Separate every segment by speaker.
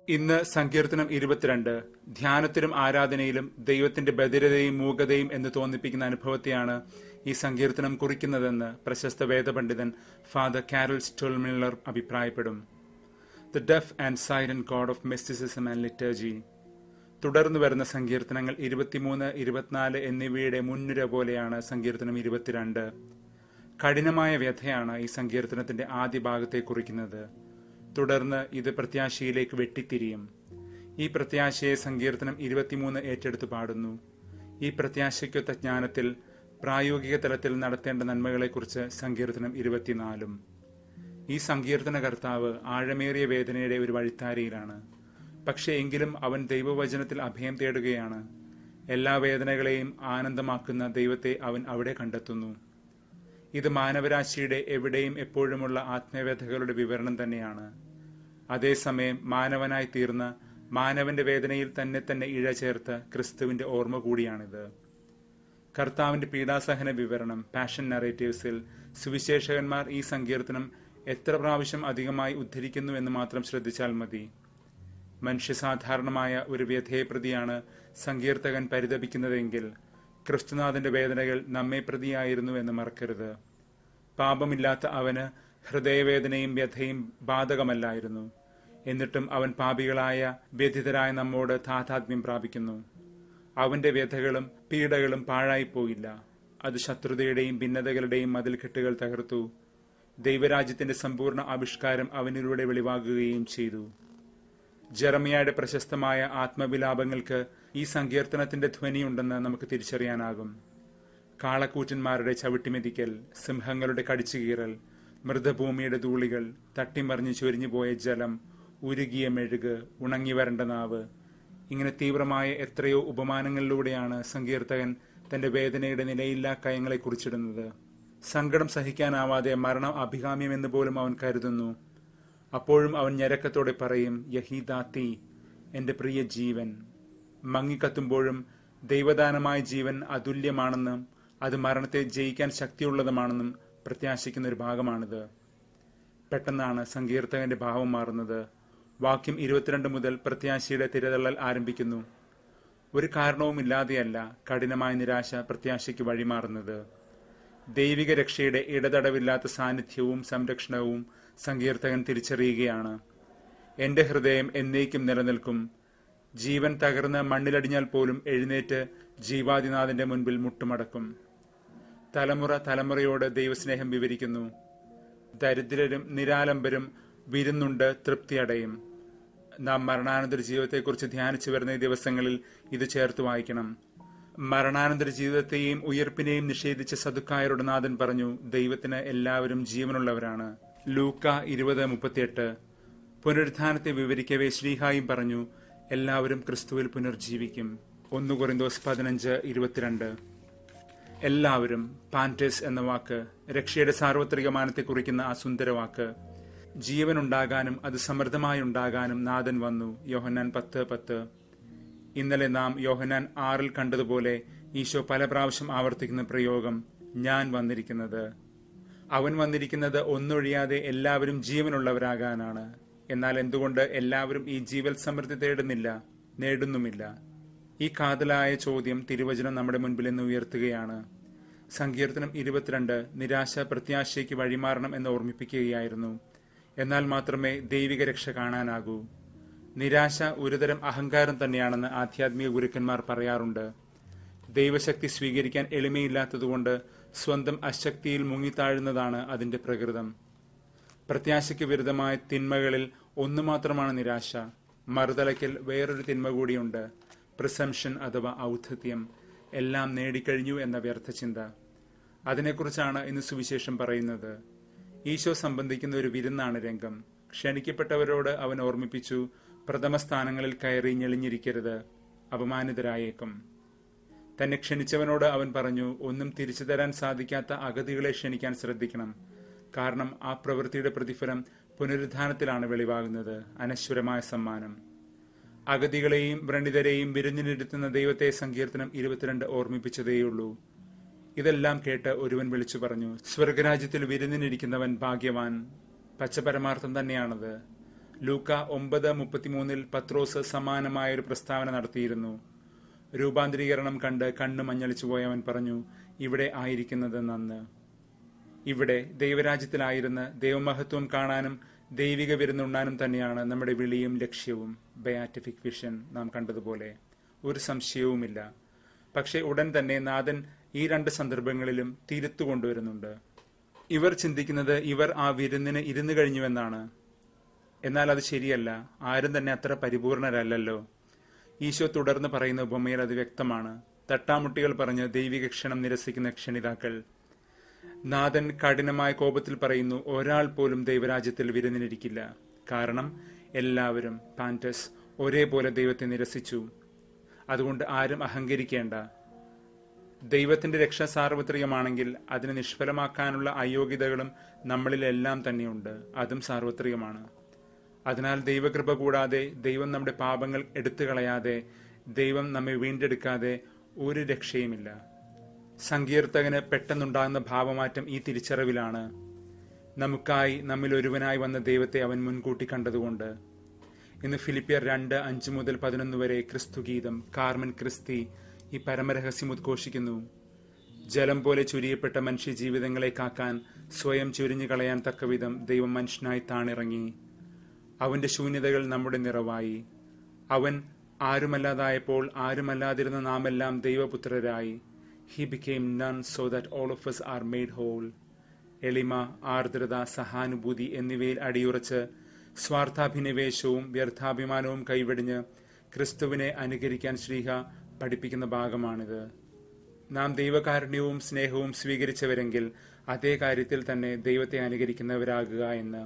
Speaker 1: ഇന്ന് സങ്കീർത്തനം ഇരുപത്തിരണ്ട് ധ്യാനത്തിലും ആരാധനയിലും ദൈവത്തിന്റെ ബധിരതയും മൂകതയും എന്ന് തോന്നിപ്പിക്കുന്ന അനുഭവത്തെയാണ് ഈ സങ്കീർത്തനം കുറിക്കുന്നതെന്ന് പ്രശസ്ത വേദപണ്ഡിതൻ ഫാദർ കാരൽ സ്റ്റോൾമില്ലർ അഭിപ്രായപ്പെടും the deaf and silent god of mysticism and liturgy തുടർന്നു വരുന്ന സങ്കീർത്തനങ്ങൾ ഇരുപത്തിമൂന്ന് ഇരുപത്തിനാല് എന്നിവയുടെ മുൻനിര പോലെയാണ് സങ്കീർത്തനം ഇരുപത്തിരണ്ട് കഠിനമായ വ്യഥയാണ് ഈ സങ്കീർത്തനത്തിന്റെ ആദ്യ ഭാഗത്തെ കുറിക്കുന്നത് തുടർന്ന് ഇത് പ്രത്യാശയിലേക്ക് വെട്ടിത്തിരിയും ഈ പ്രത്യാശയെ സങ്കീർത്തനം ഇരുപത്തിമൂന്ന് ഏറ്റെടുത്ത് പാടുന്നു ഈ പ്രത്യാശയ്ക്കൊത്ത ജ്ഞാനത്തിൽ പ്രായോഗിക തലത്തിൽ നടത്തേണ്ട നന്മകളെക്കുറിച്ച് സങ്കീർത്തനം ഇരുപത്തിനാലും ഈ സങ്കീർത്തന കർത്താവ് ആഴമേറിയ വേദനയുടെ ഒരു വഴിത്താരിയിലാണ് പക്ഷേ എങ്കിലും അവൻ ദൈവവചനത്തിൽ അഭയം തേടുകയാണ് എല്ലാ വേദനകളെയും ആനന്ദമാക്കുന്ന ദൈവത്തെ അവൻ അവിടെ കണ്ടെത്തുന്നു ഇത് മാനവരാശിയുടെ എവിടെയും എപ്പോഴുമുള്ള ആത്മവേദകളുടെ വിവരണം തന്നെയാണ് അതേസമയം മാനവനായി തീർന്ന മാനവന്റെ വേദനയിൽ തന്നെ തന്നെ ഇഴ ചേർത്ത ക്രിസ്തുവിന്റെ ഓർമ്മ കൂടിയാണിത് കർത്താവിന്റെ പീഡാസഹന വിവരണം പാഷൻ നറേറ്റീവ്സിൽ സുവിശേഷകന്മാർ ഈ സങ്കീർത്തനം എത്ര പ്രാവശ്യം അധികമായി ഉദ്ധരിക്കുന്നു എന്ന് മാത്രം ശ്രദ്ധിച്ചാൽ മതി മനുഷ്യസാധാരണമായ ഒരു വ്യഥയെ പ്രതിയാണ് സങ്കീർത്തകൻ പരിതപിക്കുന്നതെങ്കിൽ ക്രിസ്തുനാഥന്റെ വേദനകൾ നമ്മെ പ്രതിയായിരുന്നു എന്ന് മറക്കരുത് പാപമില്ലാത്ത അവന് ഹൃദയവേദനയും വ്യഥയും ബാധകമല്ലായിരുന്നു എന്നിട്ടും അവൻ പാപികളായ വ്യഥിതരായ നമ്മോട് താതാത്മ്യം പ്രാപിക്കുന്നു അവന്റെ വ്യഥകളും പീഡകളും പാഴായിപ്പോയില്ല അത് ശത്രുതയുടെയും ഭിന്നതകളുടെയും മതിൽക്കെട്ടുകൾ തകർത്തു ദൈവരാജ്യത്തിന്റെ സമ്പൂർണ്ണ ആവിഷ്കാരം അവനിലൂടെ വെളിവാകുകയും ചെയ്തു ജെറമിയയുടെ പ്രശസ്തമായ ആത്മവിലാപങ്ങൾക്ക് ഈ സങ്കീർത്തനത്തിന്റെ ധ്വനിയുണ്ടെന്ന് നമുക്ക് തിരിച്ചറിയാനാകും കാളക്കൂറ്റന്മാരുടെ ചവിട്ടിമെതിക്കൽ സിംഹങ്ങളുടെ കടിച്ചുകീറൽ മൃതഭൂമിയുടെ ധൂളികൾ തട്ടിമറിഞ്ഞു ചൊരിഞ്ഞുപോയ ജലം ഉരുകിയ മെഴുക് ഉണങ്ങി വരണ്ട നാവ് ഇങ്ങനെ തീവ്രമായ എത്രയോ ഉപമാനങ്ങളിലൂടെയാണ് സങ്കീർത്തകൻ തന്റെ വേദനയുടെ നിലയില്ലാ കയങ്ങളെ കുറിച്ചിടുന്നത് സങ്കടം സഹിക്കാനാവാതെ മരണം അഭികാമ്യമെന്ന് പോലും അവൻ കരുതുന്നു അപ്പോഴും അവൻ ഞരക്കത്തോടെ പറയും യഹീദാത്തി എന്റെ പ്രിയ ജീവൻ മങ്ങിക്കത്തുമ്പോഴും ദൈവദാനമായ ജീവൻ അതുല്യമാണെന്നും അത് മരണത്തെ ജയിക്കാൻ ശക്തിയുള്ളതുമാണെന്നും പ്രത്യാശിക്കുന്ന ഒരു ഭാഗമാണിത് പെട്ടെന്നാണ് സങ്കീർത്തകന്റെ ഭാവം മാറുന്നത് വാക്യം ഇരുപത്തിരണ്ട് മുതൽ പ്രത്യാശയുടെ തിരതള്ളൽ ആരംഭിക്കുന്നു ഒരു കാരണവുമില്ലാതെയല്ല കഠിനമായ നിരാശ പ്രത്യാശയ്ക്ക് വഴിമാറുന്നത് ദൈവിക രക്ഷയുടെ ഇടതടവില്ലാത്ത സാന്നിധ്യവും സംരക്ഷണവും സങ്കീർത്തകൻ തിരിച്ചറിയുകയാണ് എന്റെ ഹൃദയം എന്നേക്കും നിലനിൽക്കും ജീവൻ തകർന്ന് മണ്ണിലടിഞ്ഞാൽ പോലും എഴുന്നേറ്റ് ജീവാദിനാഥന്റെ മുൻപിൽ മുട്ടുമടക്കും തലമുറ തലമുറയോട് ദൈവസ്നേഹം വിവരിക്കുന്നു ദരിദ്രരും നിരാലംബരും വിരുന്നുണ്ട് തൃപ്തിയടയും നാം മരണാനന്തര ജീവിതത്തെക്കുറിച്ച് ധ്യാനിച്ചു വരുന്ന ഈ ദിവസങ്ങളിൽ ഇത് ചേർത്ത് വായിക്കണം മരണാനന്തര ജീവിതത്തെയും ഉയർപ്പിനെയും നിഷേധിച്ച സതുക്കായരുടെ നാഥൻ പറഞ്ഞു ദൈവത്തിന് എല്ലാവരും ജീവനുള്ളവരാണ് ലൂക്ക ഇരുപത് മുപ്പത്തിയെട്ട് പുനരുത്ഥാനത്തെ വിവരിക്കവേ ശ്രീഹായും പറഞ്ഞു എല്ലാവരും ക്രിസ്തുവിൽ പുനർജീവിക്കും ഒന്ന് കുറിന്തോസ് പതിനഞ്ച് ഇരുപത്തിരണ്ട് എല്ലാവരും പാൻറ്റേസ് എന്ന വാക്ക് രക്ഷയുടെ സാർവത്രികമാനത്തെ കുറിക്കുന്ന ആ സുന്ദര വാക്ക് ജീവൻ ഉണ്ടാകാനും അത് സമൃദ്ധമായി ഉണ്ടാകാനും നാഥൻ വന്നു യോഹന്നാൻ പത്ത് പത്ത് ഇന്നലെ നാം യോഹന്നാൻ ആറിൽ കണ്ടതുപോലെ ഈശോ പല പ്രാവശ്യം ആവർത്തിക്കുന്ന പ്രയോഗം ഞാൻ വന്നിരിക്കുന്നത് അവൻ വന്നിരിക്കുന്നത് ഒന്നൊഴിയാതെ എല്ലാവരും ജീവനുള്ളവരാകാനാണ് എന്നാൽ എന്തുകൊണ്ട് എല്ലാവരും ഈ ജീവൽ സമൃദ്ധി തേടുന്നില്ല നേടുന്നുമില്ല ഈ കാതലായ ചോദ്യം തിരുവചനം നമ്മുടെ മുൻപിൽ നിന്ന് ഉയർത്തുകയാണ് സങ്കീർത്തനം ഇരുപത്തിരണ്ട് നിരാശ പ്രത്യാശയ്ക്ക് വഴിമാറണം എന്ന് ഓർമ്മിപ്പിക്കുകയായിരുന്നു എന്നാൽ മാത്രമേ ദൈവിക രക്ഷ കാണാനാകൂ നിരാശ ഒരുതരം അഹങ്കാരം തന്നെയാണെന്ന് ആധ്യാത്മിക ഗുരുക്കന്മാർ പറയാറുണ്ട് ദൈവശക്തി സ്വീകരിക്കാൻ എളിമയില്ലാത്തതുകൊണ്ട് സ്വന്തം അശക്തിയിൽ മുങ്ങിത്താഴുന്നതാണ് അതിന്റെ പ്രകൃതം പ്രത്യാശയ്ക്ക് വിരുദ്ധമായ തിന്മകളിൽ ഒന്നു മാത്രമാണ് നിരാശ മറുതലയ്ക്കൽ വേറൊരു തിന്മ കൂടിയുണ്ട് പ്രിസംഷൻ അഥവാ ഔദ്ധത്യം എല്ലാം നേടിക്കഴിഞ്ഞു എന്ന വ്യർത്ഥ ചിന്ത അതിനെക്കുറിച്ചാണ് ഇന്ന് സുവിശേഷം പറയുന്നത് ഈശോ സംബന്ധിക്കുന്ന ഒരു വിരുന്നാണ് രംഗം ക്ഷണിക്കപ്പെട്ടവരോട് അവൻ ഓർമ്മിപ്പിച്ചു പ്രഥമ സ്ഥാനങ്ങളിൽ കയറി ഞെളിഞ്ഞിരിക്കരുത് അപമാനിതരായേക്കും തന്നെ ക്ഷണിച്ചവനോട് അവൻ പറഞ്ഞു ഒന്നും തിരിച്ചു തരാൻ സാധിക്കാത്ത അഗതികളെ ക്ഷണിക്കാൻ ശ്രദ്ധിക്കണം കാരണം ആ പ്രവൃത്തിയുടെ പ്രതിഫലം പുനരുദ്ധാനത്തിലാണ് വെളിവാകുന്നത് അനശ്വരമായ സമ്മാനം അഗതികളെയും വ്രണിതരെയും വിരുന്നിനിരുത്തുന്ന ദൈവത്തെ സങ്കീർത്തനം ഇരുപത്തിരണ്ട് ഓർമ്മിപ്പിച്ചതേയുള്ളൂ ഇതെല്ലാം കേട്ട് ഒരുവൻ വിളിച്ചു പറഞ്ഞു സ്വർഗരാജ്യത്തിൽ വിരുന്നിനിരിക്കുന്നവൻ ഭാഗ്യവാൻ പച്ചപരമാർത്ഥം തന്നെയാണത് ലൂക്ക ഒമ്പത് മുപ്പത്തിമൂന്നിൽ പത്രോസ് സമാനമായ ഒരു പ്രസ്താവന നടത്തിയിരുന്നു രൂപാന്തരീകരണം കണ്ട് കണ്ണ് മഞ്ഞളിച്ചു പോയ അവൻ പറഞ്ഞു ഇവിടെ ആയിരിക്കുന്നത് നന്ന് ഇവിടെ ദൈവരാജ്യത്തിലായിരുന്ന് ദൈവമഹത്വം കാണാനും ദൈവിക വിരുന്നുണ്ണാനും തന്നെയാണ് നമ്മുടെ വിളിയും ലക്ഷ്യവും ബയാറ്റിഫിക് വിഷൻ നാം കണ്ടതുപോലെ ഒരു സംശയവുമില്ല പക്ഷേ ഉടൻ തന്നെ നാഥൻ ഈ രണ്ട് സന്ദർഭങ്ങളിലും തിരുത്തു കൊണ്ടുവരുന്നുണ്ട് ഇവർ ചിന്തിക്കുന്നത് ഇവർ ആ വിരുന്നിന് ഇരുന്നു കഴിഞ്ഞുവെന്നാണ് എന്നാൽ അത് ശരിയല്ല ആരും തന്നെ അത്ര പരിപൂർണരല്ലല്ലോ ഈശോ തുടർന്ന് പറയുന്ന ഉപമയിൽ അത് വ്യക്തമാണ് തട്ടാമുട്ടികൾ പറഞ്ഞ് ദൈവിക ക്ഷണം നിരസിക്കുന്ന ക്ഷണിതാക്കൾ നാഥൻ കഠിനമായ കോപത്തിൽ പറയുന്നു ഒരാൾ പോലും ദൈവരാജ്യത്തിൽ വിരുന്നിനിരിക്കില്ല കാരണം എല്ലാവരും പാൻറ്റസ് ഒരേപോലെ ദൈവത്തെ നിരസിച്ചു അതുകൊണ്ട് ആരും അഹങ്കരിക്കേണ്ട ദൈവത്തിന്റെ രക്ഷ സാർവത്രികമാണെങ്കിൽ അതിനെ നിഷ്ഫലമാക്കാനുള്ള അയോഗ്യതകളും നമ്മളിലെല്ലാം തന്നെയുണ്ട് അതും സാർവത്രികമാണ് അതിനാൽ ദൈവകൃപ കൂടാതെ ദൈവം നമ്മുടെ പാപങ്ങൾ എടുത്തു കളയാതെ ദൈവം നമ്മെ വീണ്ടെടുക്കാതെ ഒരു രക്ഷയുമില്ല സങ്കീർത്തകന് പെട്ടെന്നുണ്ടാകുന്ന ഭാവമാറ്റം ഈ തിരിച്ചറിവിലാണ് നമുക്കായി നമ്മിൽ ഒരുവനായി വന്ന ദൈവത്തെ അവൻ മുൻകൂട്ടി കണ്ടതുകൊണ്ട് ഇന്ന് ഫിലിപ്പിയർ രണ്ട് അഞ്ച് മുതൽ പതിനൊന്ന് വരെ ക്രിസ്തുഗീതം കാർമൻ ക്രിസ്തി ഈ പരമരഹസ്യം ഉദ്ഘോഷിക്കുന്നു ജലം പോലെ ചുരിയപ്പെട്ട മനുഷ്യ ജീവിതങ്ങളെ കാക്കാൻ സ്വയം ചുരിഞ്ഞു കളയാൻ തക്കവിധം ദൈവം മനുഷ്യനായി താണിറങ്ങി അവന്റെ ശൂന്യതകൾ നമ്മുടെ നിറവായി അവൻ ആരുമല്ലാതായപ്പോൾ ആരുമല്ലാതിരുന്ന നാമെല്ലാം ദൈവപുത്രരായി he became none so that all of us are made whole എളിമ ആർദ്രത സഹാനുഭൂതി എന്നിവയിൽ അടിയുറച്ച് സ്വാർത്ഥാഭിനിവേശവും വ്യർത്ഥാഭിമാനവും കൈവെടിഞ്ഞ് ക്രിസ്തുവിനെ അനുകരിക്കാൻ ശ്രീഹ പഠിപ്പിക്കുന്ന ഭാഗമാണിത് നാം ദൈവകാരുണ്യവും സ്നേഹവും സ്വീകരിച്ചവരെങ്കിൽ അതേ കാര്യത്തിൽ തന്നെ ദൈവത്തെ അനുകരിക്കുന്നവരാകുക എന്ന്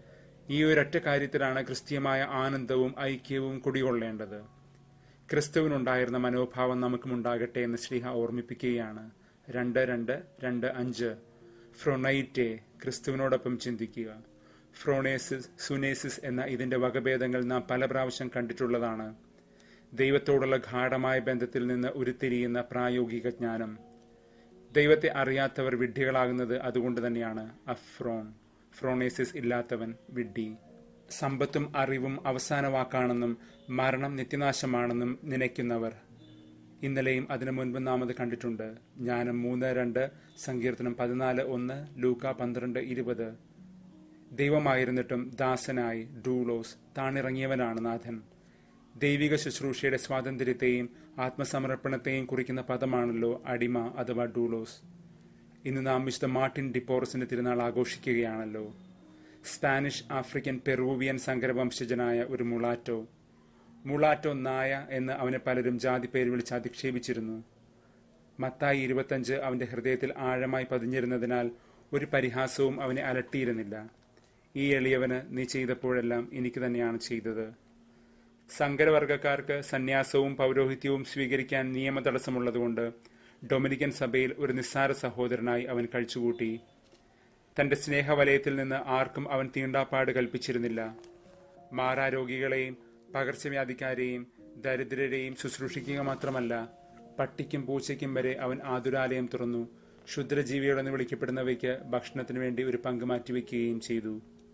Speaker 1: ഈ ഒരൊറ്റ കാര്യത്തിലാണ് ക്രിസ്തീയമായ ആനന്ദവും ഐക്യവും കുടികൊള്ളേണ്ടത് ക്രിസ്തുവിനുണ്ടായിരുന്ന മനോഭാവം നമുക്കും ഉണ്ടാകട്ടെ എന്ന് ശ്രീഹ ഓർമ്മിപ്പിക്കുകയാണ് രണ്ട് രണ്ട് രണ്ട് അഞ്ച് ഫ്രൊണൈറ്റെ ക്രിസ്തുവിനോടൊപ്പം ചിന്തിക്കുക ഫ്രോണേസിസ് സുനേസിസ് എന്ന ഇതിന്റെ വകഭേദങ്ങൾ നാം പല പ്രാവശ്യം കണ്ടിട്ടുള്ളതാണ് ദൈവത്തോടുള്ള ഗാഠമായ ബന്ധത്തിൽ നിന്ന് ഉരുത്തിരിയുന്ന പ്രായോഗിക ജ്ഞാനം ദൈവത്തെ അറിയാത്തവർ വിഡ്ഢികളാകുന്നത് അതുകൊണ്ട് തന്നെയാണ് അഫ്രോൺ ഫ്രോണേസിസ് ഇല്ലാത്തവൻ വിഡ്ഢി സമ്പത്തും അറിവും അവസാന വാക്കാണെന്നും മരണം നിത്യനാശമാണെന്നും നനയ്ക്കുന്നവർ ഇന്നലെയും അതിനു മുൻപ് നാം അത് കണ്ടിട്ടുണ്ട് ജ്ഞാനം മൂന്ന് രണ്ട് സങ്കീർത്തനം പതിനാല് ഒന്ന് ലൂക്ക പന്ത്രണ്ട് ഇരുപത് ദൈവമായിരുന്നിട്ടും ദാസനായി ഡൂളോസ് താണിറങ്ങിയവനാണ് നാഥൻ ദൈവിക ശുശ്രൂഷയുടെ സ്വാതന്ത്ര്യത്തെയും ആത്മസമർപ്പണത്തെയും കുറിക്കുന്ന പദമാണല്ലോ അടിമ അഥവാ ഡൂളോസ് ഇന്ന് നാം വിശുദ്ധ മാർട്ടിൻ ഡിപ്പോറസിന്റെ തിരുനാൾ ആഘോഷിക്കുകയാണല്ലോ സ്പാനിഷ് ആഫ്രിക്കൻ പെറൂവിയൻ സങ്കരവംശജനായ ഒരു മുളാറ്റോ മുളാറ്റോ നായ എന്ന് അവനെ പലരും ജാതി പേര് വിളിച്ച് അധിക്ഷേപിച്ചിരുന്നു മത്തായി ഇരുപത്തഞ്ച് അവന്റെ ഹൃദയത്തിൽ ആഴമായി പതിഞ്ഞിരുന്നതിനാൽ ഒരു പരിഹാസവും അവനെ അലട്ടിയിരുന്നില്ല ഈ എളിയവന് നീ ചെയ്തപ്പോഴെല്ലാം എനിക്ക് തന്നെയാണ് ചെയ്തത് സങ്കരവർഗക്കാർക്ക് സന്യാസവും പൗരോഹിത്യവും സ്വീകരിക്കാൻ നിയമ തടസ്സമുള്ളതുകൊണ്ട് ഡൊമിനിക്കൻ സഭയിൽ ഒരു നിസ്സാര സഹോദരനായി അവൻ കഴിച്ചുകൂട്ടി തന്റെ സ്നേഹവലയത്തിൽ നിന്ന് ആർക്കും അവൻ തീണ്ടാപ്പാട് കൽപ്പിച്ചിരുന്നില്ല മാറാരോഗികളെയും പകർച്ചവ്യാധിക്കാരെയും ദരിദ്രരെയും ശുശ്രൂഷിക്കുക മാത്രമല്ല പട്ടിക്കും പൂച്ചയ്ക്കും വരെ അവൻ ആതുരാലയം തുറന്നു ക്ഷുദ്രജീവികളെന്ന് വിളിക്കപ്പെടുന്നവയ്ക്ക് ഭക്ഷണത്തിനു വേണ്ടി ഒരു പങ്ക് മാറ്റിവെക്കുകയും ചെയ്തു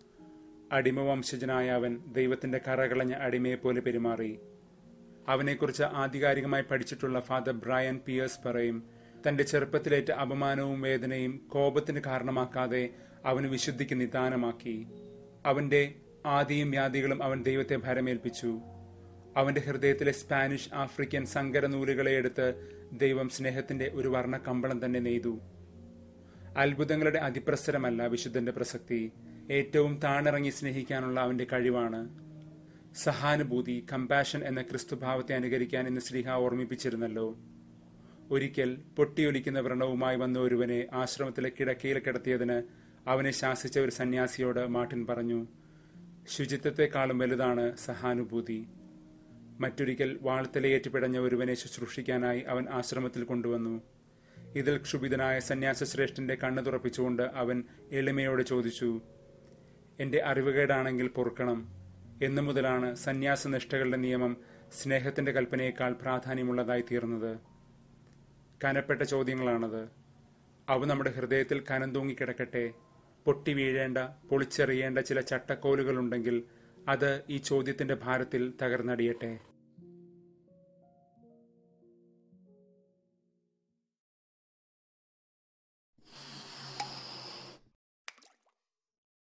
Speaker 1: അടിമവംശജനായ അവൻ ദൈവത്തിന്റെ കറകളഞ്ഞ അടിമയെപ്പോലെ പെരുമാറി അവനെക്കുറിച്ച് ആധികാരികമായി പഠിച്ചിട്ടുള്ള ഫാദർ ബ്രയൻ പിയേഴ്സ് പറയും തന്റെ ചെറുപ്പത്തിലേറ്റ അപമാനവും വേദനയും കോപത്തിന് കാരണമാക്കാതെ അവന് വിശുദ്ധിക്ക് നിദാനമാക്കി അവന്റെ ആദിയും വ്യാധികളും അവൻ ദൈവത്തെ ഭരമേൽപ്പിച്ചു അവന്റെ ഹൃദയത്തിലെ സ്പാനിഷ് ആഫ്രിക്കൻ സങ്കര നൂലുകളെ എടുത്ത് ദൈവം സ്നേഹത്തിന്റെ ഒരു വർണ്ണ കമ്പളം തന്നെ നെയ്തു അത്ഭുതങ്ങളുടെ അതിപ്രസരമല്ല വിശുദ്ധന്റെ പ്രസക്തി ഏറ്റവും താണിറങ്ങി സ്നേഹിക്കാനുള്ള അവന്റെ കഴിവാണ് സഹാനുഭൂതി കമ്പാഷൻ എന്ന ക്രിസ്തുഭാവത്തെ അനുകരിക്കാൻ ഇന്ന് ശ്രീഹ ഓർമ്മിപ്പിച്ചിരുന്നല്ലോ ഒരിക്കൽ പൊട്ടിയൊലിക്കുന്ന വ്രണവുമായി വന്ന ഒരുവനെ ആശ്രമത്തിലെ കിടക്കയിൽ കിടത്തിയതിന് അവനെ ശാസിച്ച ഒരു സന്യാസിയോട് മാർട്ടിൻ പറഞ്ഞു ശുചിത്വത്തെക്കാളും വലുതാണ് സഹാനുഭൂതി മറ്റൊരിക്കൽ വാൾത്തലയേറ്റ് പിടഞ്ഞ ഒരുവനെ ശുശ്രൂഷിക്കാനായി അവൻ ആശ്രമത്തിൽ കൊണ്ടുവന്നു ഇതിൽ ക്ഷുഭിതനായ സന്യാസശ്രേഷ്ഠന്റെ കണ്ണു തുറപ്പിച്ചുകൊണ്ട് അവൻ എളിമയോട് ചോദിച്ചു എന്റെ അറിവുകേടാണെങ്കിൽ പൊറുക്കണം എന്നു മുതലാണ് സന്യാസനിഷ്ഠകളുടെ നിയമം സ്നേഹത്തിന്റെ കൽപ്പനയേക്കാൾ പ്രാധാന്യമുള്ളതായി തീർന്നത് കനപ്പെട്ട ചോദ്യങ്ങളാണത് അവ നമ്മുടെ ഹൃദയത്തിൽ കനം തൂങ്ങിക്കിടക്കട്ടെ പൊട്ടി വീഴേണ്ട പൊളിച്ചെറിയേണ്ട ചില ചട്ടക്കോലുകളുണ്ടെങ്കിൽ അത് ഈ ചോദ്യത്തിന്റെ ഭാരത്തിൽ തകർന്നടിയട്ടെ